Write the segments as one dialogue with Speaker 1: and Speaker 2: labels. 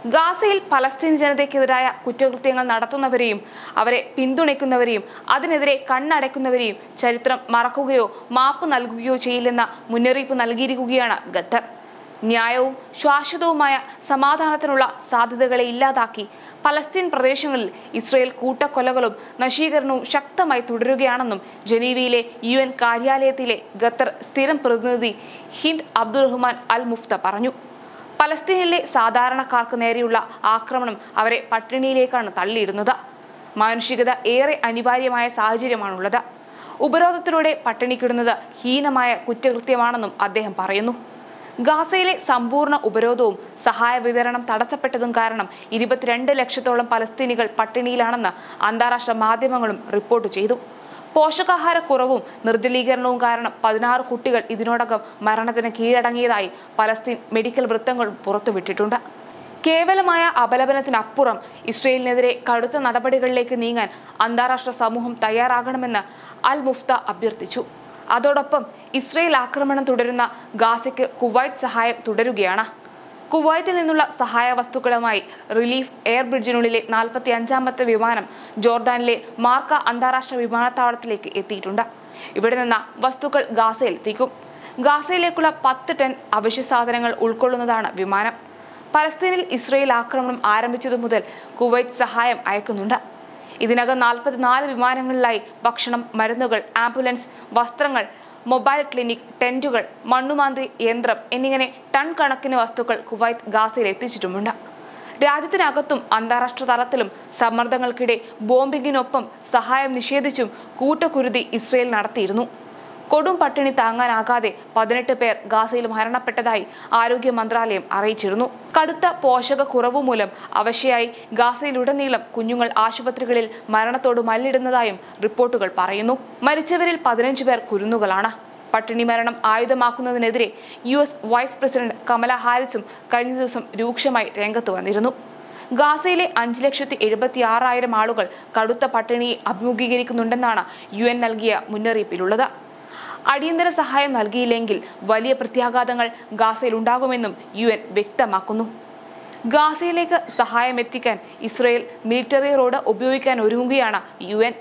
Speaker 1: ഗാസയിൽ പലസ്തീൻ ജനതയ്ക്കെതിരായ കുറ്റകൃത്യങ്ങൾ നടത്തുന്നവരെയും അവരെ പിന്തുണയ്ക്കുന്നവരെയും അതിനെതിരെ കണ്ണടയ്ക്കുന്നവരെയും ചരിത്രം മറക്കുകയോ മാപ്പ് നൽകുകയോ ചെയ്യില്ലെന്ന മുന്നറിയിപ്പ് നൽകിയിരിക്കുകയാണ് ഖത്തർ ന്യായവും ശാശ്വതവുമായ സമാധാനത്തിനുള്ള സാധ്യതകളെ ഇല്ലാതാക്കി പലസ്തീൻ പ്രദേശങ്ങളിൽ ഇസ്രയേൽ കൂട്ടക്കൊലകളും നശീകരണവും ശക്തമായി തുടരുകയാണെന്നും ജനീവയിലെ യു എൻ കാര്യാലയത്തിലെ ഖത്തർ സ്ഥിരം പ്രതിനിധി ഹിന്ദ് അബ്ദുൾ റഹ്മാൻ അൽ മുഫ്ത പറഞ്ഞു പലസ്തീനിലെ സാധാരണക്കാർക്ക് നേരെയുള്ള ആക്രമണം അവരെ പട്ടിണിയിലേക്കാണ് തള്ളിയിടുന്നത് മാനുഷികത ഏറെ അനിവാര്യമായ സാഹചര്യമാണുള്ളത് ഉപരോധത്തിലൂടെ പട്ടിണിക്കിടുന്നത് ഹീനമായ കുറ്റകൃത്യമാണെന്നും അദ്ദേഹം പറയുന്നു ഗാസയിലെ സമ്പൂർണ്ണ ഉപരോധവും സഹായ വിതരണം തടസ്സപ്പെട്ടതും കാരണം ഇരുപത്തിരണ്ട് ലക്ഷത്തോളം പലസ്തീനികൾ പട്ടിണിയിലാണെന്ന് അന്താരാഷ്ട്ര മാധ്യമങ്ങളും റിപ്പോർട്ട് ചെയ്തു പോഷകാഹാരക്കുറവും നിർജ്ജലീകരണവും കാരണം പതിനാറ് കുട്ടികൾ ഇതിനോടകം മരണത്തിന് കീഴടങ്ങിയതായി പലസ്തീൻ മെഡിക്കൽ വൃത്തങ്ങളും പുറത്തുവിട്ടിട്ടുണ്ട് കേവലമായ അപലപനത്തിനപ്പുറം ഇസ്രയേലിനെതിരെ കടുത്ത നടപടികളിലേക്ക് നീങ്ങാൻ അന്താരാഷ്ട്ര സമൂഹം തയ്യാറാകണമെന്ന് അൽ മുഫ്ത അഭ്യർത്ഥിച്ചു അതോടൊപ്പം ഇസ്രയേൽ ആക്രമണം തുടരുന്ന ഗാസയ്ക്ക് കുവൈറ്റ് സഹായം തുടരുകയാണ് കുവൈറ്റിൽ നിന്നുള്ള സഹായ വസ്തുക്കളുമായി റിലീഫ് എയർ ബ്രിഡ്ജിനുള്ളിലെ നാൽപ്പത്തി അഞ്ചാമത്തെ വിമാനം ജോർദാനിലെ മാർക്ക അന്താരാഷ്ട്ര വിമാനത്താവളത്തിലേക്ക് എത്തിയിട്ടുണ്ട് ഇവിടെ നിന്ന് വസ്തുക്കൾ ഗാസയിൽ എത്തിക്കും ഗാസയിലേക്കുള്ള പത്ത് ടൺ അവശ്യ സാധനങ്ങൾ ഉൾക്കൊള്ളുന്നതാണ് വിമാനം പലസ്തീനിൽ ഇസ്രയേൽ ആക്രമണം ആരംഭിച്ചതു മുതൽ കുവൈറ്റ് സഹായം അയക്കുന്നുണ്ട് ഇതിനകം നാൽപ്പത്തിനാല് വിമാനങ്ങളിലായി ഭക്ഷണം മരുന്നുകൾ ആംബുലൻസ് വസ്ത്രങ്ങൾ മൊബൈൽ ക്ലിനിക് ടെന്റുകൾ മണ്ണുമാന്തി യന്ത്രം എന്നിങ്ങനെ ടൺ കണക്കിന് വസ്തുക്കൾ കുവൈത്ത് ഗാസയിൽ എത്തിച്ചിട്ടുമുണ്ട് രാജ്യത്തിനകത്തും അന്താരാഷ്ട്ര തലത്തിലും സമ്മർദ്ദങ്ങൾക്കിടെ ബോംബിങ്ങിനൊപ്പം സഹായം നിഷേധിച്ചും കൂട്ടക്കുരുതി ഇസ്രയേൽ നടത്തിയിരുന്നു കൊടും പട്ടിണി താങ്ങാനാകാതെ പതിനെട്ട് പേർ ഗാസയിൽ മരണപ്പെട്ടതായി ആരോഗ്യ മന്ത്രാലയം അറിയിച്ചിരുന്നു കടുത്ത പോഷകക്കുറവ് മൂലം അവശയായി ഗാസയിലുടനീളം കുഞ്ഞുങ്ങൾ ആശുപത്രികളിൽ മരണത്തോട് മല്ലിടുന്നതായും റിപ്പോർട്ടുകൾ പറയുന്നു മരിച്ചവരിൽ പതിനഞ്ച് പേർ കുരുന്നുകളാണ് പട്ടിണി മരണം ആയുധമാക്കുന്നതിനെതിരെ U S vice president Kamala ഹാരിസും കഴിഞ്ഞ ദിവസം രൂക്ഷമായി രംഗത്ത് വന്നിരുന്നു ഗാസയിലെ അഞ്ച് ലക്ഷത്തി എഴുപത്തി ആറായിരം ആളുകൾ കടുത്ത പട്ടിണിയെ അഭിമുഖീകരിക്കുന്നുണ്ടെന്നാണ് യു എൻ നൽകിയ മുന്നറിയിപ്പിലുള്ളത് അടിയന്തര സഹായം നൽകിയില്ലെങ്കിൽ വലിയ പ്രത്യാഘാതങ്ങൾ ഗാസയിൽ ഉണ്ടാകുമെന്നും യു എൻ വ്യക്തമാക്കുന്നു ഗാസയിലേക്ക് സഹായം എത്തിക്കാൻ ഇസ്രയേൽ മിലിറ്ററി റോഡ് ഉപയോഗിക്കാൻ ഒരുങ്ങുകയാണ് യു എൻ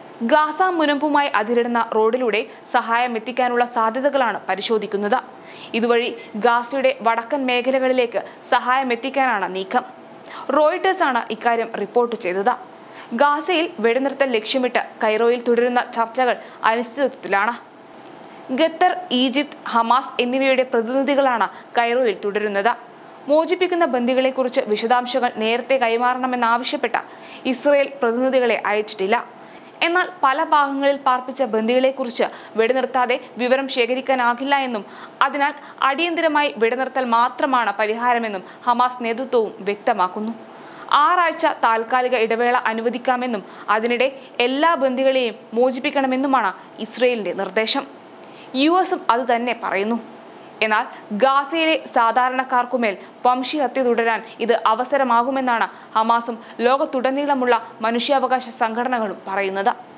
Speaker 1: ഗാസ മുനമ്പുമായി അതിരിടുന്ന റോഡിലൂടെ സഹായം എത്തിക്കാനുള്ള സാധ്യതകളാണ് പരിശോധിക്കുന്നത് ഇതുവഴി ഗാസയുടെ വടക്കൻ മേഖലകളിലേക്ക് സഹായം എത്തിക്കാനാണ് നീക്കം റോയിട്ടേഴ്സ് ആണ് ഇക്കാര്യം റിപ്പോർട്ട് ചെയ്തത് ഗാസയിൽ വെടിനിർത്തൽ ലക്ഷ്യമിട്ട് കൈറോയിൽ തുടരുന്ന ചർച്ചകൾ അനിശ്ചിതത്വത്തിലാണ് ഖത്തർ ഈജിപ്ത് ഹമാസ് എന്നിവയുടെ പ്രതിനിധികളാണ് കൈറോയിൽ തുടരുന്നത് മോചിപ്പിക്കുന്ന ബന്ദികളെക്കുറിച്ച് വിശദാംശങ്ങൾ നേരത്തെ കൈമാറണമെന്നാവശ്യപ്പെട്ട ഇസ്രയേൽ പ്രതിനിധികളെ അയച്ചിട്ടില്ല എന്നാൽ പല ഭാഗങ്ങളിൽ പാർപ്പിച്ച ബന്ദികളെക്കുറിച്ച് വെടിനിർത്താതെ വിവരം ശേഖരിക്കാനാകില്ല എന്നും അതിനാൽ അടിയന്തരമായി വെടിനിർത്തൽ മാത്രമാണ് പരിഹാരമെന്നും ഹമാസ് നേതൃത്വവും വ്യക്തമാക്കുന്നു ആറാഴ്ച താൽക്കാലിക ഇടവേള അനുവദിക്കാമെന്നും അതിനിടെ എല്ലാ ബന്ദികളെയും മോചിപ്പിക്കണമെന്നുമാണ് ഇസ്രയേലിന്റെ നിർദ്ദേശം യു എസും അത് തന്നെ പറയുന്നു എന്നാൽ ഗാസയിലെ സാധാരണക്കാർക്കുമേൽ വംശീയഹത്യ തുടരാൻ ഇത് അവസരമാകുമെന്നാണ് ഹമാസും ലോകത്തുടനീളമുള്ള മനുഷ്യാവകാശ സംഘടനകളും പറയുന്നത്